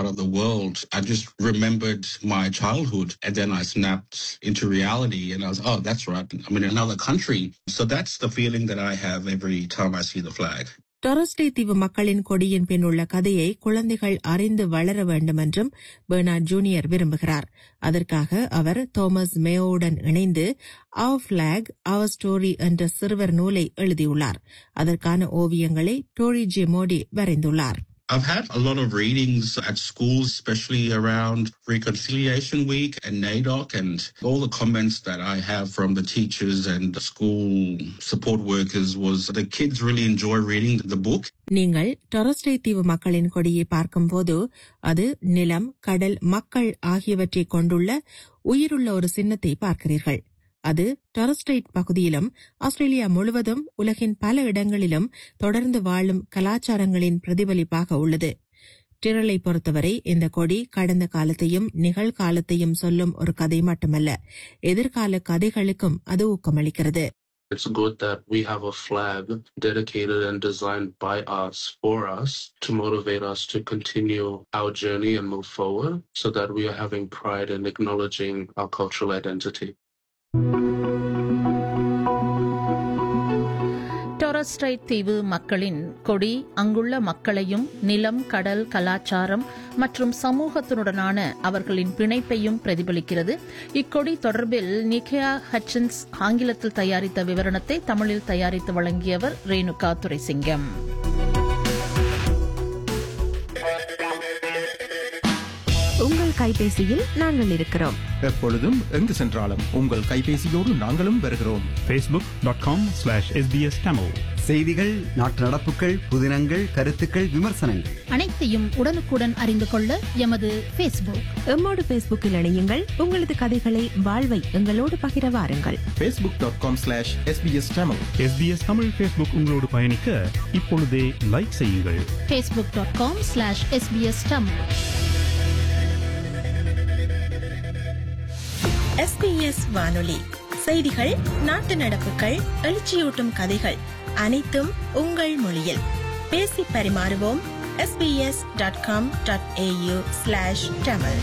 part of the world, I just remembered my childhood and then I snapped into reality and I was, oh, that's right. I'm in another country. So that's the feeling that I have every time I see the flag. டொரஸ்டே தீவு மக்களின் கொடியின் பின் உள்ள கதையை குழந்தைகள் அறிந்து வளர வேண்டும் என்றும் பெர்னார்ட் ஜூனியர் விரும்புகிறார் அதற்காக அவர் தோமஸ் மேயோவுடன் இணைந்து அவர் பிளாக் அவர் ஸ்டோரி என்ற சிறுவர் நூலை எழுதியுள்ளார் அதற்கான ஓவியங்களை டோரி ஜே மோடி வரைந்துள்ளார் I've had a lot of readings at schools, especially around Reconciliation Week and NAIDOC, and all the comments that I have from the teachers and the school support workers was the kids really enjoy reading the book. நீங்கள் டொரஸ்டே தீவு மக்களின் கொடியை பார்க்கும்போது அது நிலம் கடல் மக்கள் ஆகியவற்றை கொண்டுள்ள உயிருள்ள ஒரு சின்னத்தை பார்க்கிறீர்கள் அது டொரஸ்டைட் பகுதியிலும் ஆஸ்திரேலியா முழுவதும் உலகின் பல இடங்களிலும் தொடர்ந்து வாழும் கலாச்சாரங்களின் பிரதிபலிப்பாக உள்ளது டிரலை பொறுத்தவரை இந்த கொடி கடந்த காலத்தையும் நிகழ்காலத்தையும் சொல்லும் ஒரு கதை மட்டுமல்ல எதிர்கால கதைகளுக்கும் அது ஊக்கமளிக்கிறது It's good that we have a flag dedicated and designed by us for us to motivate us to continue our journey and move forward so that we are having pride in acknowledging our cultural identity. Torres Strait தீவு மக்களின் கொடி அங்குள்ள மக்களையும் நிலம் கடல் கலாச்சாரம் மற்றும் சமூகத்தினுடனான அவர்களின் பிணைப்பையும் பிரதிபலிக்கிறது இக்கொடி தொடர்பில் நிகேயா ஹட்சன்ஸ் ஆங்கிலத்தில் தயாரித்த விவரணத்தை தமிழில் தயாரித்து வழங்கியவர் ரேணுகா துரைசிங்கம் உங்கள் கைபேசியில் நாங்கள் இருக்கிறோம் எப்பொழுதும் எங்கு சென்றாலும் உங்கள் கைபேசியோடு நாங்களும் வருகிறோம் facebook.com slash sbs tamil செய்திகள் நாட்டு நடப்புகள் புதினங்கள் கருத்துக்கள் விமர்சனங்கள் அனைத்தையும் உடனுக்குடன் அறிந்து கொள்ள எமது ஃபேஸ்புக் எம்மோடு பேஸ்புக்கில் இணையுங்கள் உங்களது கதைகளை வாழ்வை எங்களோடு பகிர வாருங்கள் facebook.com dot com slash SBS Tamil sbs Tamil facebook உங்களோடு பயணிக்க இப்பொழுதே லைக் செய்யுங்கள் Facebook dot com slash SBS Tamil SBS வானொலி செய்திகள் நாட்டு நடப்புகள் எழுச்சியூட்டும் கதைகள் அனைத்தும் உங்கள் மொழியில் பேசி பரிமாறுவோம் SBS dot com dot AU slash Tamil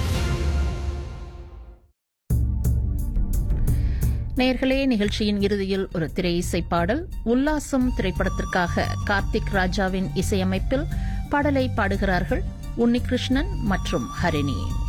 நேர்களே நிகழ்ச்சியின் இறுதியில் ஒரு திரை இசை பாடல் உல்லாசம் திரைப்படத்திற்காக கார்த்திக் ராஜாவின் இசையமைப்பில் பாடலை பாடுகிறார்கள் உன்னிகிருஷ்ணன் மற்றும் ஹரிணி